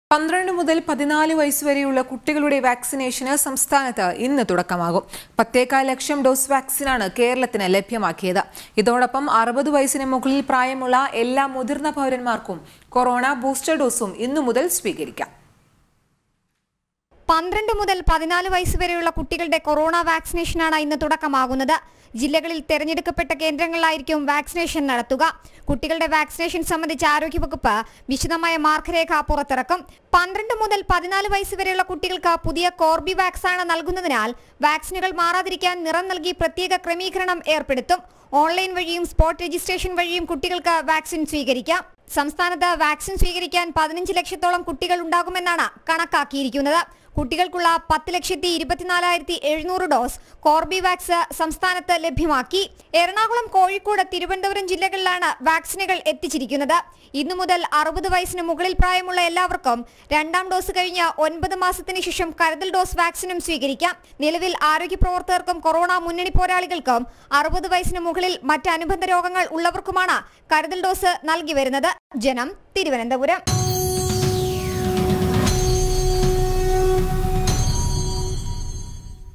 പന്ത്രണ്ട് മുതൽ പതിനാല് വയസ്സ് വരെയുള്ള കുട്ടികളുടെ വാക്സിനേഷന് സംസ്ഥാനത്ത് ഇന്ന് തുടക്കമാകും പത്തേകാൽ ലക്ഷം ഡോസ് വാക്സിനാണ് കേരളത്തിന് ലഭ്യമാക്കിയത് ഇതോടൊപ്പം അറുപത് വയസ്സിന് മുകളിൽ പ്രായമുള്ള എല്ലാ മുതിർന്ന പൗരന്മാർക്കും കൊറോണ ബൂസ്റ്റർ ഡോസും ഇന്നു മുതൽ സ്വീകരിക്കാം പന്ത്രണ്ട് മുതൽ പതിനാല് വയസ്സ് വരെയുള്ള കുട്ടികളുടെ കൊറോണ വാക്സിനേഷനാണ് ഇന്ന് തുടക്കമാകുന്നത് ജില്ലകളിൽ തെരഞ്ഞെടുക്കപ്പെട്ട കേന്ദ്രങ്ങളിലായിരിക്കും വാക്സിനേഷൻ നടത്തുക കുട്ടികളുടെ വാക്സിനേഷൻ സംബന്ധിച്ച് ആരോഗ്യവകുപ്പ് വിശദമായ മാർഗരേഖ പുറത്തിറക്കും പന്ത്രണ്ട് മുതൽ പതിനാല് വയസ്സ് വരെയുള്ള കുട്ടികൾക്ക് പുതിയ കോർബിവാക്സ് ആണ് നൽകുന്നതിനാൽ വാക്സിനുകൾ മാറാതിരിക്കാൻ നിറം നൽകി പ്രത്യേക ക്രമീകരണം ഏർപ്പെടുത്തും ഓൺലൈൻ വഴിയും സ്പോട്ട് രജിസ്ട്രേഷൻ വഴിയും കുട്ടികൾക്ക് വാക്സിൻ സ്വീകരിക്കാം സംസ്ഥാനത്ത് വാക്സിൻ സ്വീകരിക്കാൻ പതിനഞ്ച് ലക്ഷത്തോളം കുട്ടികൾ ഉണ്ടാകുമെന്നാണ് കണക്കാക്കിയിരിക്കുന്നത് കുട്ടികൾക്കുള്ള പത്ത് ലക്ഷത്തി ഇരുപത്തിനാലായിരത്തി എഴുന്നൂറ് ഡോസ് കോർബിവാക്സ് സംസ്ഥാനത്ത് ലഭ്യമാക്കി എറണാകുളം കോഴിക്കോട് തിരുവനന്തപുരം ജില്ലകളിലാണ് വാക്സിനുകൾ എത്തിച്ചിരിക്കുന്നത് ഇന്നു മുതൽ അറുപത് വയസ്സിന് മുകളിൽ പ്രായമുള്ള എല്ലാവർക്കും രണ്ടാം ഡോസ് കഴിഞ്ഞ് ഒൻപത് മാസത്തിന് ശേഷം കരുതൽ ഡോസ് വാക്സിനും സ്വീകരിക്കാം നിലവിൽ ആരോഗ്യ പ്രവർത്തകർക്കും കൊറോണ മുന്നണി പോരാളികൾക്കും അറുപത് വയസ്സിന് മുകളിൽ മറ്റ് അനുബന്ധ രോഗങ്ങൾ ഉള്ളവർക്കുമാണ് കരുതൽ ഡോസ് നൽകി വരുന്നത് ജനം തിരുവനന്തപുരം